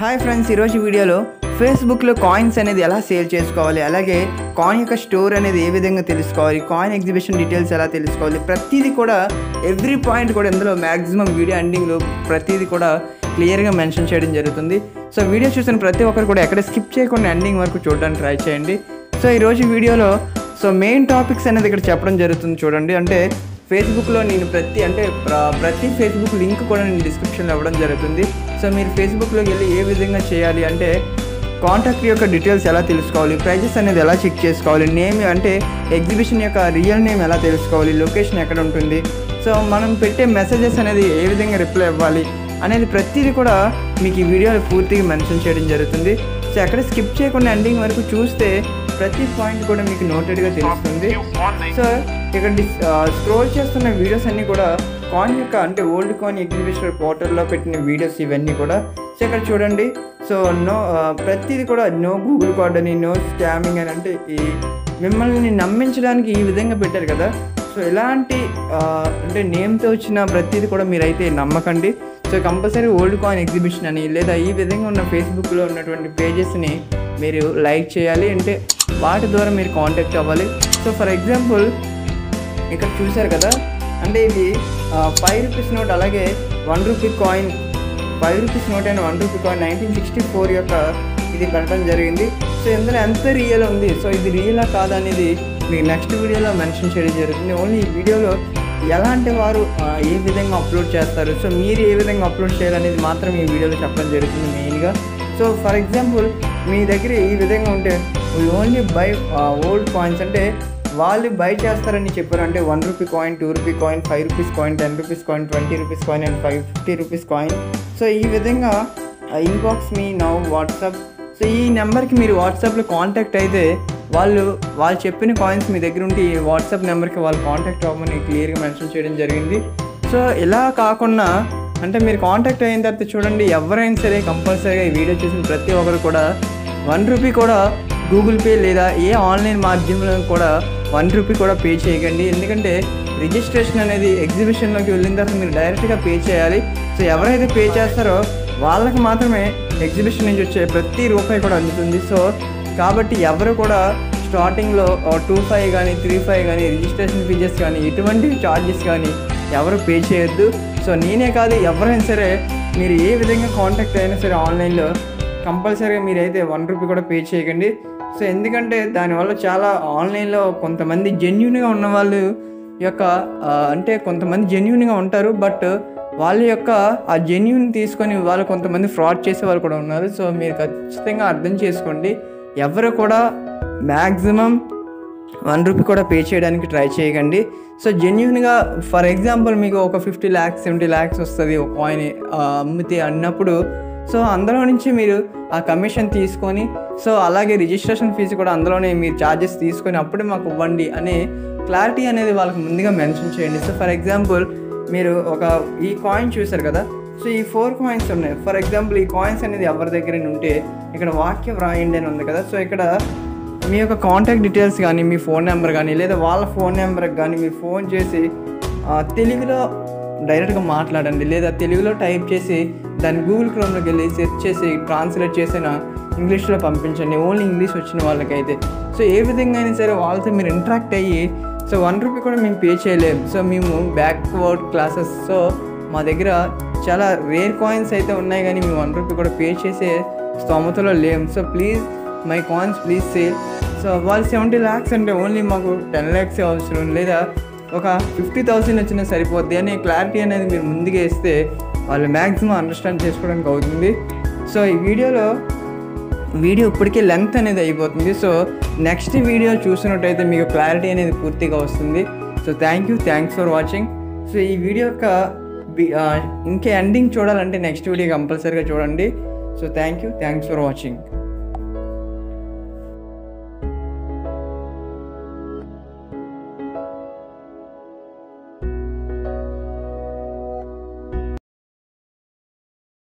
hi friends ఈరోజు వీడియోలో ఫేస్బుక్లో కాయిన్స్ అనేది ఎలా సేల్ చేసుకోవాలి అలాగే కాయిన్ యొక్క స్టోర్ అనేది ఏ విధంగా తెలుసుకోవాలి కాయిన్ ఎగ్జిబిషన్ డీటెయిల్స్ ఎలా తెలుసుకోవాలి ప్రతిదీ కూడా ఎవ్రీ పాయింట్ కూడా ఇందులో మ్యాక్సిమం వీడియో ఎండింగ్లో ప్రతిదీ కూడా క్లియర్గా మెన్షన్ చేయడం జరుగుతుంది సో వీడియో చూసిన ప్రతి ఒక్కరు కూడా ఎక్కడ స్కిప్ చేయకుండా ఎండింగ్ వరకు చూడడానికి ట్రై చేయండి సో ఈరోజు వీడియోలో సో మెయిన్ టాపిక్స్ అనేది ఇక్కడ చెప్పడం జరుగుతుంది చూడండి అంటే ఫేస్బుక్లో నేను ప్రతి అంటే ప్ర- ప్రతి ఫేస్బుక్ లింక్ కూడా నేను డిస్క్రిప్షన్లో ఇవ్వడం జరుగుతుంది సో మీరు ఫేస్బుక్లోకి వెళ్ళి ఏ విధంగా చేయాలి అంటే కాంటాక్ట్ యొక్క డీటెయిల్స్ ఎలా తెలుసుకోవాలి ప్రైజెస్ అనేది ఎలా చెక్ చేసుకోవాలి నేమ్ అంటే ఎగ్జిబిషన్ యొక్క రియల్ నేమ్ ఎలా తెలుసుకోవాలి లొకేషన్ ఎక్కడ ఉంటుంది సో మనం పెట్టే మెసేజెస్ అనేది ఏ విధంగా రిప్లై ఇవ్వాలి అనేది ప్రతిదీ కూడా మీకు ఈ వీడియోలో పూర్తిగా మెన్షన్ చేయడం జరుగుతుంది సో ఎక్కడ స్కిప్ చేయకుండా ఎండింగ్ వరకు చూస్తే ప్రతి పాయింట్ కూడా మీకు నోటెడ్గా తెలుస్తుంది సో ఇక్కడ స్క్రోల్ చేస్తున్న వీడియోస్ అన్నీ కూడా కాయిన్ యొక్క అంటే ఓల్డ్ కాయిన్ ఎగ్జిబిషన్ పోర్టల్లో పెట్టిన వీడియోస్ ఇవన్నీ కూడా సో ఇక్కడ చూడండి సో నో ప్రతిదీ కూడా నో గూగుల్ కార్డ్ అని నో స్కామింగ్ అని అంటే ఈ మిమ్మల్ని నమ్మించడానికి ఈ విధంగా పెట్టారు కదా సో ఇలాంటి ఆ, అంటే నేమ్తో వచ్చిన ప్రతిదీ కూడా మీరైతే నమ్మకండి so compulsory old coin exhibition అని లేదా ఈ విధంగా ఉన్న ఫేస్బుక్లో ఉన్నటువంటి పేజెస్ని మీరు లైక్ చేయాలి అంటే వాటి ద్వారా మీరు కాంటాక్ట్ అవ్వాలి సో ఫర్ ఎగ్జాంపుల్ ఇక్కడ చూశారు కదా అంటే ఇది ఫైవ్ రూపీస్ నోట్ అలాగే one rupee coin five rupees note and one rupee coin nineteen sixty four యొక్క ఇది పెట్టడం జరిగింది సో ఇందులో ఎంత రియల్ ఉంది సో ఇది రియలా కాదా అనేది మీకు నెక్స్ట్ వీడియోలో మెన్షన్ చేయడం జరుగుతుంది ఓన్లీ ఈ వీడియోలో ఎలాంటి వారు ఆ, ఏ విధంగా అప్లోడ్ చేస్తారు సో మీరు ఏ విధంగా అప్లోడ్ చేయాలనేది మాత్రం ఈ వీడియోలో చెప్పడం జరుగుతుంది మెయిన్గా సో ఫర్ ఎగ్జాంపుల్ మీ దగ్గర ఈ విధంగా ఉంటే ఓన్లీ బై ఓల్డ్ కాయిన్స్ అంటే వాళ్ళు బై చేస్తారని చెప్పారు అంటే one rupee coin two rupee coin five rupees coin ten rupees coin twenty rupees coin and five fifty rupees coin so ఈ విధంగా inbox me now WhatsApp so ఈ నెంబర్కి మీరు వాట్సాప్లో కాంటాక్ట్ అయితే వాళ్ళు వాళ్ళు చెప్పిన కాయిన్స్ మీ దగ్గర ఉంటే ఈ వాట్సాప్ నెంబర్కి వాళ్ళు కాంటాక్ట్ అవ్వమని క్లియర్గా మెన్షన్ చేయడం జరిగింది సో ఇలా కాకుండా అంటే మీరు కాంటాక్ట్ అయిన తర్వాత చూడండి ఎవరైనా సరే కంపల్సరీగా ఈ వీడియో చూసిన ప్రతి ఒక్కరు కూడా వన్ రూపీ కూడా గూగుల్ పే లేదా ఏ ఆన్లైన్ మాధ్యమంలో కూడా వన్ రూపీ కూడా పే చేయకండి ఎందుకంటే రిజిస్ట్రేషన్ అనేది ఎగ్జిబిషన్లోకి వెళ్ళిన తర్వాత మీరు డైరెక్ట్గా పే చేయాలి సో ఎవరైతే పే చేస్తారో వాళ్ళకి మాత్రమే ఎగ్జిబిషన్ నుంచి వచ్చే ప్రతి రూపాయి కూడా అందుతుంది సో కాబట్టి ఎవరు కూడా స్టార్టింగ్లో టూ ఫైవ్ కానీ త్రీ ఫైవ్ కానీ రిజిస్ట్రేషన్ ఫీజెస్ కానీ ఎటువంటి ఛార్జెస్ కానీ ఎవరు పే చేయొద్దు సో నేనే కాదు ఎవరైనా సరే మీరు ఏ విధంగా కాంటాక్ట్ అయినా సరే ఆన్లైన్లో కంపల్సరీగా మీరైతే వన్ రూపీ కూడా పే చేయకండి సో ఎందుకంటే దానివల్ల చాలా ఆన్లైన్లో కొంతమంది జెన్యున్గా ఉన్న వాళ్ళు యొక్క ఆ, అంటే కొంతమంది జెన్యున్గా ఉంటారు బట్ వాళ్ళ యొక్క ఆ జెన్యున్ తీసుకొని వాళ్ళు కొంతమంది ఫ్రాడ్ చేసే వాళ్ళు కూడా ఉన్నారు సో మీరు ఖచ్చితంగా అర్థం చేసుకోండి ఎవరు కూడా మ్యాక్సిమం వన్ రూపీ కూడా పే చేయడానికి ట్రై చేయకండి సో జెన్యున్గా ఫర్ ఎగ్జాంపుల్ మీకు ఒక ఫిఫ్టీ ల్యాక్స్ సెవెంటీ ల్యాక్స్ వస్తుంది ఒక కాయిన్ అమ్మితే అన్నప్పుడు సో అందులో నుంచి మీరు ఆ కమిషన్ తీసుకొని సో అలాగే రిజిస్ట్రేషన్ ఫీజు కూడా అందులోనే మీరు ఛార్జెస్ తీసుకొని అప్పుడే మాకు ఇవ్వండి అనే క్లారిటీ అనేది వాళ్ళకి ముందుగా మెన్షన్ చేయండి సో ఫర్ ఎగ్జాంపుల్ మీరు ఒక ఈ కాయిన్ చూసారు కదా సో ఈ ఫోర్ కాయిన్స్ ఉన్నాయి ఫర్ ఎగ్జాంపుల్ ఈ కాయిన్స్ అనేది ఎవరి దగ్గర ఉంటే ఇక్కడ వాక్యం రాయండి అని ఉంది కదా సో ఇక్కడ మీ యొక్క కాంటాక్ట్ డీటెయిల్స్ కానీ మీ ఫోన్ నెంబర్ కానీ లేదా వాళ్ళ ఫోన్ నెంబర్కి కానీ మీరు ఫోన్ చేసి ఆ, తెలుగులో డైరెక్ట్గా మాట్లాడండి లేదా తెలుగులో టైప్ చేసి దాన్ని గూగుల్ క్రోమ్లోకి వెళ్ళి సెర్చ్ చేసి ట్రాన్స్లేట్ చేసిన ఇంగ్లీష్లో పంపించండి ఓన్లీ ఇంగ్లీష్ వచ్చిన వాళ్ళకైతే సో ఏ విధంగా అయినా సరే వాళ్ళతో మీరు ఇంటరాక్ట్ అయ్యి సో వన్ రూపీ కూడా మేము పే చేయలేం సో మేము బ్యాక్వర్డ్ క్లాసెస్ సో మా దగ్గర చాలా రేర్ కాయిన్స్ అయితే ఉన్నాయి కానీ మేము వన్ రూపీ కూడా పే చేసే స్తోమతలో లేం so please my coins please sale so వాళ్ళు సెవెంటీ ల్యాక్స్ అంటే ఓన్లీ మాకు టెన్ ల్యాక్స్ అవసరం లేదా ఒక ఫిఫ్టీ థౌసండ్ వచ్చినా సరిపోద్ది అనే క్లారిటీ అనేది మీరు ముందుగా ఇస్తే వాళ్ళు మ్యాక్సిమం అండర్స్టాండ్ చేసుకోవడానికి అవుతుంది సో ఈ వీడియోలో వీడియో ఇప్పటికే లెంత్ అనేది అయిపోతుంది సో నెక్స్ట్ వీడియో చూసినట్టయితే మీకు క్లారిటీ అనేది పూర్తిగా వస్తుంది so thank you thanks for watching so ఈ వీడియో యొక్క బి- ఆ, ఇంకా ఎండింగ్ చూడాలంటే నెక్స్ట్ వీడియో కంపల్సరీగా చూడండి so thank you thanks for watching